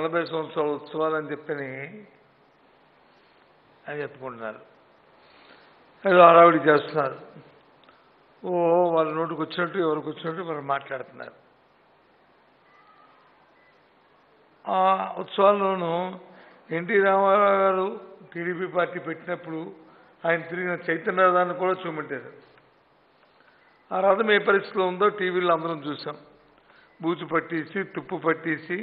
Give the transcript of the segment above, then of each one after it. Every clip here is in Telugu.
నలభై సంవత్సరాల ఉత్సవాలు అని చెప్పని అని చెప్పుకుంటున్నారు ఏదో హడావిడి చేస్తున్నారు ఓ వాళ్ళ నోటికి వచ్చినట్టు ఎవరికి వచ్చినట్టు వాళ్ళు మాట్లాడుతున్నారు ఆ ఉత్సవాల్లోనూ ఎన్టీ రామారావు గారు టీడీపీ పార్టీ పెట్టినప్పుడు ఆయన తిరిగిన చైతన్య రథాన్ని కూడా చూపెట్టారు ఆ రథం ఏ పరిస్థితిలో ఉందో టీవీలో అందరం చూసాం బూజు పట్టేసి తుప్పు పట్టేసి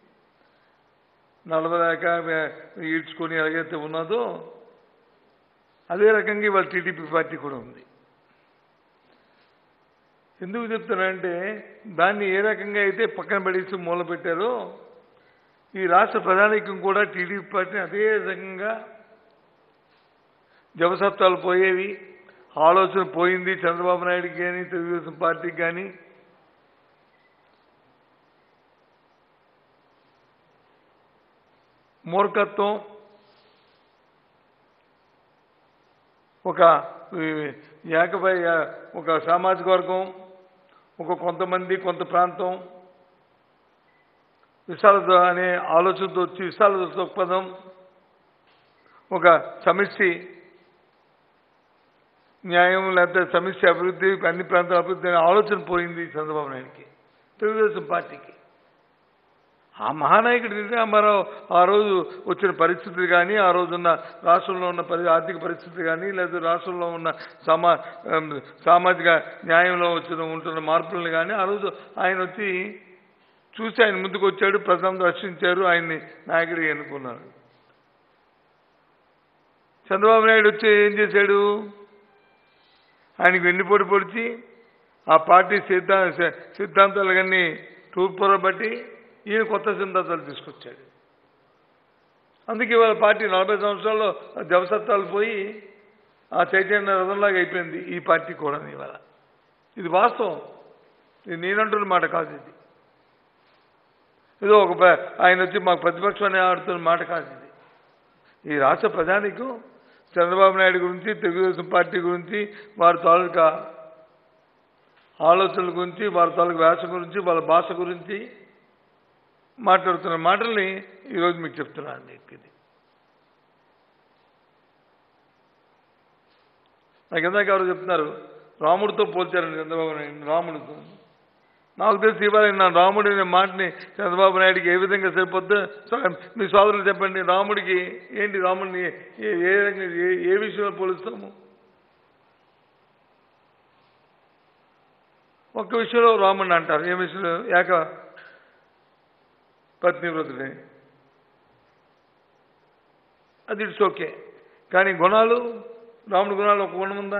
నడవలేక ఈడ్చుకొని ఎలాగైతే ఉన్నదో అదే రకంగా ఇవాళ టీడీపీ పార్టీ కూడా ఉంది ఎందుకు చెప్తానంటే దాన్ని ఏ రకంగా అయితే పక్కన పడేసి మూల పెట్టారో ఈ రాష్ట్ర ప్రధానికం కూడా టీడీపీ పార్టీని అదే రకంగా జవసత్వాలు పోయేవి ఆలోచన పోయింది చంద్రబాబు నాయుడికి కానీ తెలుగుదేశం పార్టీకి కానీ మూర్ఖత్వం ఒక ఈ, ఏకపై ఒక సామాజిక వర్గం ఒక కొంతమంది కొంత ప్రాంతం విశాలత అనే ఆలోచనతో వచ్చి విశాల దృక్పథం ఒక సమిష్టి న్యాయం లేకపోతే సమిష్టి అభివృద్ధి అన్ని ప్రాంతాల అభివృద్ధి అనే ఆలోచన పోయింది చంద్రబాబు నాయుడికి తెలుగుదేశం పార్టీకి ఆ మహానాయకుడి రామారావు ఆ రోజు వచ్చిన పరిస్థితులు కానీ ఆ రోజున్న రాష్ట్రంలో ఉన్న పరి ఆర్థిక పరిస్థితులు కానీ లేదా రాష్ట్రంలో ఉన్న సమా ఆమ్, సామాజిక న్యాయంలో వచ్చిన ఉంటున్న మార్పులను కానీ ఆ రోజు ఆయన వచ్చి చూసి ఆయన ముందుకు వచ్చాడు ప్రజలందరూ రక్షించారు ఆయన్ని నాయకుడిగా ఎన్నుకున్నారు చంద్రబాబు నాయుడు వచ్చి ఏం చేశాడు ఆయనకు వెన్నుపోటు పొడిచి ఆ పార్టీ సిద్ధా సిద్ధాంతాలు కానీ తూర్పురబట్టి ఈయన కొత్త సిద్ధాంతాలు తీసుకొచ్చాడు అందుకే ఇవాళ పార్టీ నలభై సంవత్సరాల్లో జవసత్వాలు పోయి ఆ చైతన్య రథంలాగా అయిపోయింది ఈ పార్టీ కూడా ఇవాళ ఇది వాస్తవం ఇది నేనంటున్న మాట కాదు ఇది ఏదో ఒక ప- ఆయన వచ్చి మాకు ప్రతిపక్షాన్ని ఆడుతున్న మాట కాదు ఇది ఈ రాష్ట్ర ప్రజానికి చంద్రబాబు నాయుడు గురించి తెలుగుదేశం పార్టీ గురించి వారి తాలూకా ఆలోచనల గురించి వారి తాలూకా వ్యాస గురించి వాళ్ళ భాష గురించి మాట్లాడుతున్న మాటల్ని ఈరోజు మీకు చెప్తున్నాను మీకు ఇది నాకు ఇందాక ఎవరు చెప్తున్నారు రాముడితో పోల్చారండి చంద్రబాబు నాయుడు రాముడితో నాకు తెలిసి ఇవాళ నా రాముడి అనే మాటని చంద్రబాబు నాయుడికి ఏ విధంగా సరిపోద్దో సరే, మీ సోదరులు చెప్పండి రాముడికి ఏంటి రాముడిని ఏ- ఏ రకంగా ఏ ఏ విషయంలో పోలుస్తాము ఒక్క విషయంలో రాముడిని అంటారు ఏ విషయంలో ఏక పత్నివ్రతుడే అది ఇట్స్ ఓకే కానీ గుణాలు రాముడి గుణాలు ఒక గుణం ఉందా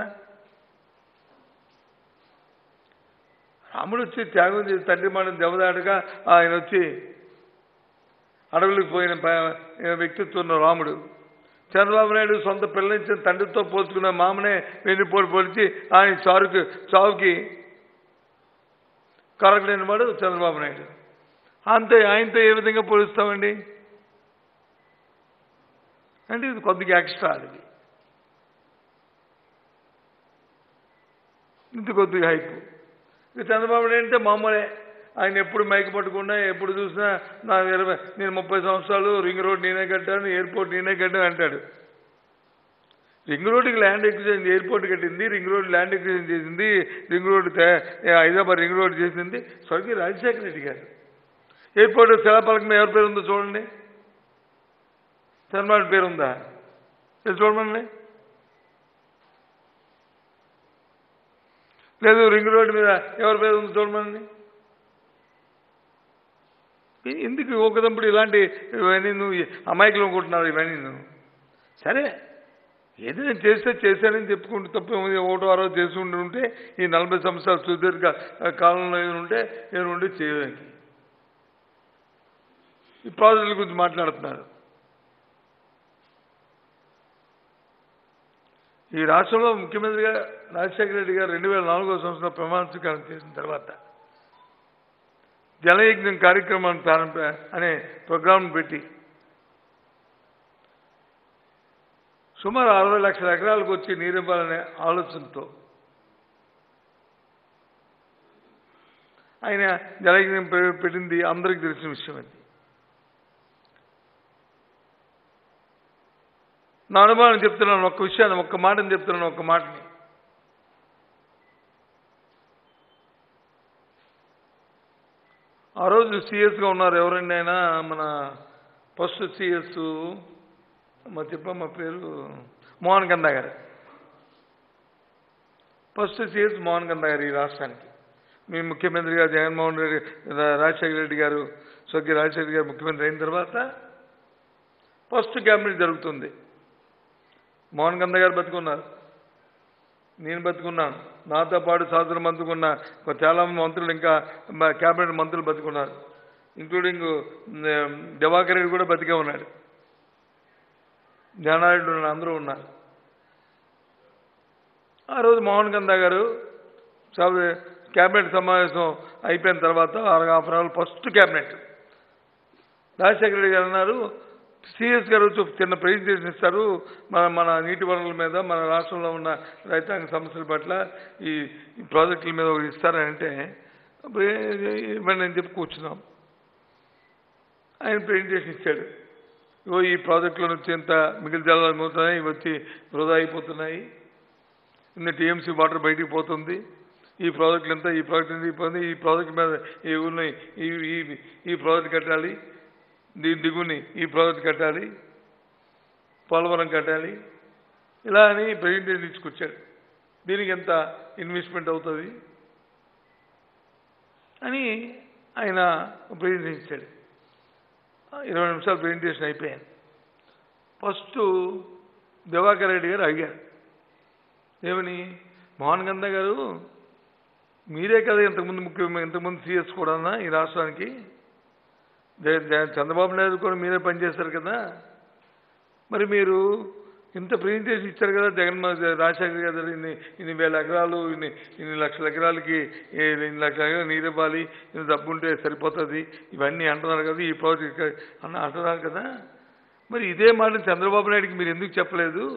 రాముడు వచ్చి త్యాగం చేసి తండ్రి మాట దెబ్బదాటగా ఆయన వచ్చి అడవులకు పోయిన ప- వ్యక్తిత్వం ఉన్న రాముడు చంద్రబాబు నాయుడు సొంత పిల్లనిచ్చిన తండ్రితో పోల్చుకున్న మామనే వెన్నుపోటు పోల్చి ఆయన చారుకి చావుకి కరగలేని వాడు చంద్రబాబు నాయుడు అంతే ఆయనతో ఏ విధంగా పోలుస్తామండి అంటే ఇది కొద్దిగా ఎక్స్ట్రా అది ఇంత కొద్దిగా హైప్ ఇక చంద్రబాబు నాయుడు అంటే మామూలే ఆయన ఎప్పుడు మైక్ పట్టుకున్నా ఎప్పుడు చూసినా నా ఇరవై నేను ముప్పై సంవత్సరాలు రింగ్ రోడ్ నేనే కట్టాను ఎయిర్పోర్ట్ నేనే కట్టాను అంటాడు రింగ్ రోడ్డుకి ల్యాండ్ ఎక్విజిషన్ ఎయిర్పోర్ట్ కట్టింది రింగ్ రోడ్ ల్యాండ్ ఎక్విజిషన్ చేసింది రింగ్ రోడ్ తే- హైదరాబాద్ రింగ్ రోడ్ చేసింది స్వర్గీయ రాజశేఖర రెడ్డి గారు ఎయిర్పోర్ట్ శిలాపలకం ఎవరి పేరు ఉందో చూడండి చంద్రబాబు పేరు ఉందా ఇది చూడమండి లేదు రింగ్ రోడ్డు మీద ఎవరి పేరు ఉందో చూడమండి ఎ- ఎందుకు ఒకదంపుడు ఇలాంటి ఇవన్నీ నువ్వు అమాయకులు అనుకుంటున్నావు ఇవన్నీ నువ్వు సరే ఏదైనా చేస్తే చేశానని చెప్పుకుంటూ తప్ప ఏముంది? ఒకటో ఆరో చేసి ఉండి ఉంటే ఈ నలభై సంవత్సరాల సుదీర్ఘ కాలంలో ఏమైనా ఉంటే ఏమైనా ఉంటే చేయడానికి ఈ ప్రాజెక్టుల గురించి మాట్లాడుతున్నారు ఈ రాష్ట్రంలో ముఖ్యమంత్రిగా రాజశేఖర రెడ్డి గారు రెండు వేల నాలుగో సంవత్సరం ప్రమాణ స్వీకారం చేసిన తర్వాత జలయజ్ఞం కార్యక్రమాన్ని ప్రారంభ అనే ప్రోగ్రాం పెట్టి సుమారు అరవై లక్షల ఎకరాలకు వచ్చి నీరివ్వాలనే ఆలోచనతో ఆయన జలయజ్ఞం పె- పెట్టింది అందరికీ తెలిసిన విషయం అది నా అనుభవాన్ని చెప్తున్నాను ఒక్క విషయాన్ని ఒక్క మాటని చెప్తున్నాను ఒక్క మాటని ఆ రోజు సీఎస్గా ఉన్నారు ఎవరండి ఆయన మన ఫస్ట్ సీఎస్ మా చెప్పమ్మ పేరు మోహన్ గంధా గారు ఫస్ట్ సీఎస్ మోహన్ గంధా గారు ఈ రాష్ట్రానికి మీ ముఖ్యమంత్రిగా జగన్మోహన్ రెడ్డి రా- రాజశేఖర రెడ్డి గారు స్వర్గీయ రాజశేఖర గారు ముఖ్యమంత్రి అయిన తర్వాత ఫస్ట్ క్యాబినెట్ జరుగుతుంది మోహన్ గంధ గారు బతుకున్నారు నేను బతుకున్నాను నాతో పాటు శాసన మంత్రులు ఉన్న చాలా మంది మంత్రులు ఇంకా మా క్యాబినెట్ మంత్రులు బతుకున్నారు ఇంక్లూడింగ్ దివాకర్ రెడ్డి కూడా బతికే ఉన్నాడు జ్ఞానారెడ్డి ఉన్నారు అందరూ ఉన్నారు ఆ రోజు మోహన్ గంధా గారు సభ- క్యాబినెట్ సమావేశం అయిపోయిన తర్వాత అరవై half an hour first cabinet Rajasekhara Reddy garu అన్నారు సిఎస్ గారు వచ్చి ఒక చిన్న ప్రెజెంటేషన్ ఇస్తారు మన మన నీటి వనరుల మీద మన రాష్ట్రంలో ఉన్న రైతాంగ సమస్యల పట్ల ఈ ఈ ప్రాజెక్టుల మీద ఒకటి ఇస్తారని అంటే అప్పుడు ఏ- ఏ- ఇవ్వండి అని చెప్పి కూర్చున్నాం ఆయన ప్రెజెంటేషన్ ఇచ్చాడు ఇగో ఈ ప్రాజెక్టులో నుంచి ఎంత మిగిలి జలాలు అవుతున్నాయి ఇవి వచ్చి వృధా అయిపోతున్నాయి ఇన్ని టీఎంసీ వాటర్ బయటికి పోతుంది ఈ ప్రాజెక్టులు ఎంత ఈ ప్రాజెక్ట్ ఎంత అయిపోయింది ఈ ప్రాజెక్ట్ మీద ఈ ఊరిని ఈ ఈ- ఈ ప్రాజెక్ట్ కట్టాలి దీని దిగుని ఈ ప్రాజెక్ట్ కట్టాలి పోలవరం కట్టాలి ఇలా అని ప్రెజెంటేషన్ ఇచ్చుకొచ్చాడు దీనికి ఎంత ఇన్వెస్ట్మెంట్ అవుతుంది అని ఆయన ప్రెజెంటేషన్ ఇచ్చాడు ఇరవై నిమిషాలు ప్రెజెంటేషన్ అయిపోయాను ఫస్ట్ దివాకర్ రెడ్డి గారు అడిగారు ఏమని మోహన్ గంధ గారు మీరే కదా ఇంతకుముందు ముఖ్య ఇంతకుముందు సీఎస్ కూడా ఈ రాష్ట్రానికి జగ- జగ- చంద్రబాబు నాయుడు కూడా మీరే పనిచేస్తారు కదా మరి మీరు ఇంత ప్రెజెంటేషన్ ఇచ్చారు కదా జగన్మోహన్ రాజశేఖర్ గారు ఇన్ని ఇన్ని వేల ఎకరాలు ఇన్ని ఇన్ని లక్షల ఎకరాలకి ఈ ఇన్ని లక్షల ఎకరాలు నీరు ఇవ్వాలి ఇంత డబ్బు ఉంటే సరిపోతుంది ఇవన్నీ అంటున్నారు కదా ఈ ప్రాజెక్ట్ అన్న అంటున్నారు కదా మరి ఇదే మాట చంద్రబాబు నాయుడికి మీరు ఎందుకు చెప్పలేదు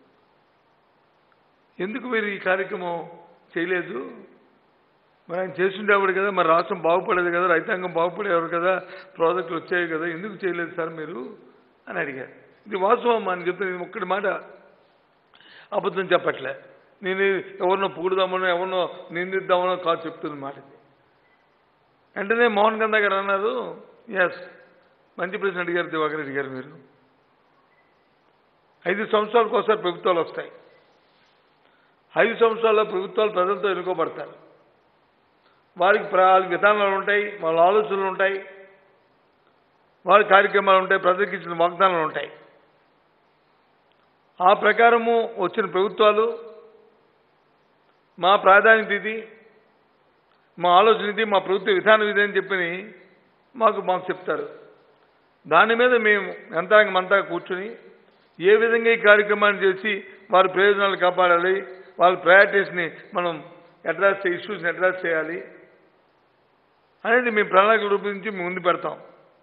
ఎందుకు మీరు ఈ కార్యక్రమం చేయలేదు మరి ఆయన చేస్తుండేవాడు కదా మరి రాష్ట్రం బాగుపడేది కదా రైతాంగం బాగుపడేవారు కదా ప్రాజెక్టులు వచ్చాయి కదా ఎందుకు చేయలేదు సార్ మీరు అని అడిగారు ఇది వాస్తవం అని చెప్తే నేను ఒక్కటి మాట అబద్ధం చెప్పట్లే నేను ఎవరినో పొగుడుదామనో ఎవరినో నిందిద్దామనో కాదు చెప్తున్న మాట ఇది వెంటనే మోహన్ గంధా గారు అన్నారు ఎస్ మంచి ప్రశ్న అడిగారు దివాకర్ రెడ్డి గారు మీరు ఐదు సంవత్సరాలకు ఒకసారి ప్రభుత్వాలు వస్తాయి ఐదు సంవత్సరాల్లో ప్రభుత్వాలు ప్రజలతో ఎన్నుకోబడతారు వారికి ప్ర- వాళ్ళ విధానాలు ఉంటాయి వాళ్ళ ఆలోచనలు ఉంటాయి వారి కార్యక్రమాలు ఉంటాయి ప్రజలకు ఇచ్చిన వాగ్దానాలు ఉంటాయి ఆ ప్రకారము వచ్చిన ప్రభుత్వాలు మా ప్రాధాన్యత ఇది మా ఆలోచన ఇది మా ప్రభుత్వ విధానం ఇది అని చెప్పి మాకు మాకు చెప్తారు దాని మీద మేము యంత్రాంగం అంతా కూర్చుని ఏ విధంగా ఈ కార్యక్రమాన్ని చేసి వారి ప్రయోజనాలు కాపాడాలి వాళ్ళ ప్రయారిటీస్ని మనం అడ్రస్ ఇష్యూస్ని అడ్రస్ చేయాలి అనేది మేము ప్రణాళికలు రూపొందించి మేము ముందు పెడతాం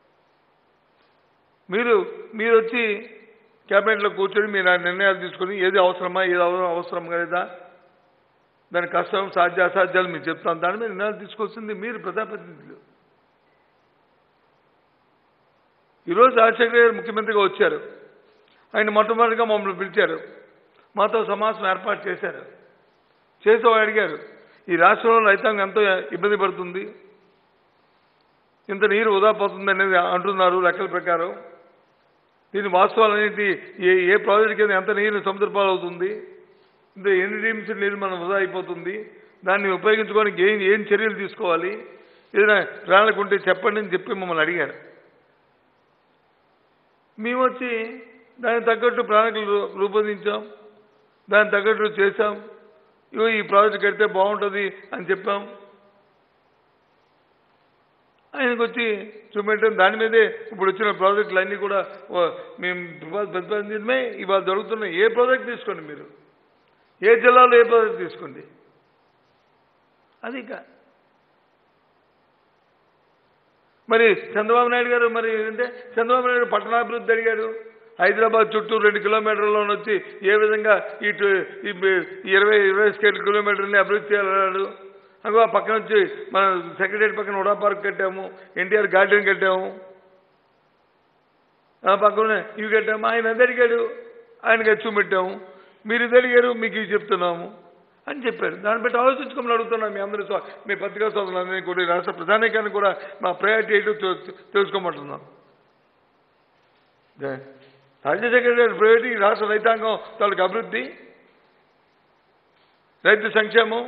మీరు మీరు వచ్చి క్యాబినెట్లో కూర్చొని మీరు ఆ నిర్ణయాలు తీసుకొని ఏది అవసరమా ఏది అవసరం అవసరం లేదా దాని కష్టం సాధ్య అసాధ్యాలు మీరు చెప్తాం దాని మీద నిర్ణయాలు తీసుకొస్తుంది మీరు ప్రజాప్రతినిధులు ఈరోజు రాజశేఖర గారు ముఖ్యమంత్రిగా వచ్చారు ఆయన మొట్టమొదటిగా మమ్మల్ని పిలిచారు మాతో సమావేశం ఏర్పాటు చేశారు చేసి వాళ్ళు అడిగారు ఈ రాష్ట్రంలో రైతాంగం ఎంతో ఇబ్బంది పడుతుంది ఇంత నీరు వృధా పోతుంది అనేది అంటున్నారు లెక్కల ప్రకారం దీని వాస్తవాలు అనేది ఏ ఏ ప్రాజెక్ట్ కింద ఎంత నీరు సముద్ర పాలవుతుంది ఇంత ఎన్ని టీమ్స్ నీరు మనం వృధా అయిపోతుంది దాన్ని ఉపయోగించుకోవడానికి ఏం ఏం చర్యలు తీసుకోవాలి ఏదైనా ప్రణాళిక ఉంటే చెప్పండి అని చెప్పి మమ్మల్ని అడిగారు మేము వచ్చి దానికి తగ్గట్టు ప్రణాళికలు రూ- రూపొందించాం దానికి తగ్గట్టు చేశాం ఇగో ఈ ప్రాజెక్ట్ కడితే బాగుంటుంది అని చెప్పాం ఆయనకు వచ్చి చూపెట్టాం దాని మీదే ఇప్పుడు వచ్చిన ప్రాజెక్టులు అన్నీ కూడా ఓ, మేము ప్రతిపా- ప్రతిపాదించడమే ఇవాళ జరుగుతున్నాయి ఏ ప్రాజెక్ట్ తీసుకోండి మీరు ఏ జిల్లాలో ఏ ప్రాజెక్ట్ తీసుకోండి అది ఇక మరి చంద్రబాబు నాయుడు గారు మరి ఏంటంటే చంద్రబాబు నాయుడు పట్టణాభివృద్ధి అడిగారు హైదరాబాద్ చుట్టూ రెండు కిలోమీటర్లలో వచ్చి ఏ విధంగా ఇటు ఈ బ- ఇరవై ఇరవై స్కేల్ కిలోమీటర్ని అభివృద్ధి చేయాలన్నాడు అగో ఆ పక్కన వచ్చి మన సెక్రటరీ పక్కన ఉడా పార్క్ కట్టాము ఎన్టీఆర్ గార్డెన్ కట్టాము ఆ పక్కన ఇవి కట్టాము ఆయన అది అడిగాడు ఆయనకి అచ్చు పెట్టాము మీరు ఇది అడిగారు మీకు ఇవి చెప్తున్నాము అని చెప్పారు దాన్ని బట్టి ఆలోచించుకోమని అడుగుతున్నాం మీ అందరి స్వ- మీ పత్రికా సోదరులందరినీ కూడా ఈ రాష్ట్ర ప్రధానికాన్ని కూడా మా ప్రయారిటీ ఏంటో తెలు- తెలుసుకోమంటున్నాం దే- రాజశేఖర గారి ప్రయారిటీ ఈ రాష్ట్ర రైతాంగం తాలూకు అభివృద్ధి రైతు సంక్షేమం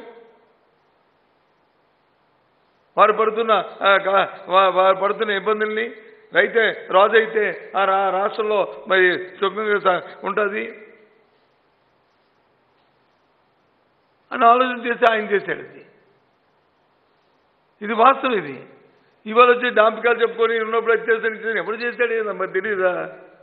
వారు పడుతున్న ఆ, క- వా- వారు పడుతున్న ఇబ్బందుల్ని రైతే రాజు అయితే ఆ రా- రాష్ట్రంలో మరి సుఖంగా ఉంటుంది అని ఆలోచన చేసి ఆయన చేశాడు ఇది ఇది వాస్తవం ఇది ఇవాళ వచ్చి డాంపికాలు చెప్పుకొని ఉన్నప్పుడు అది చేస్తాను ఎప్పుడు చేశాడు ఏదో మరి తెలియదా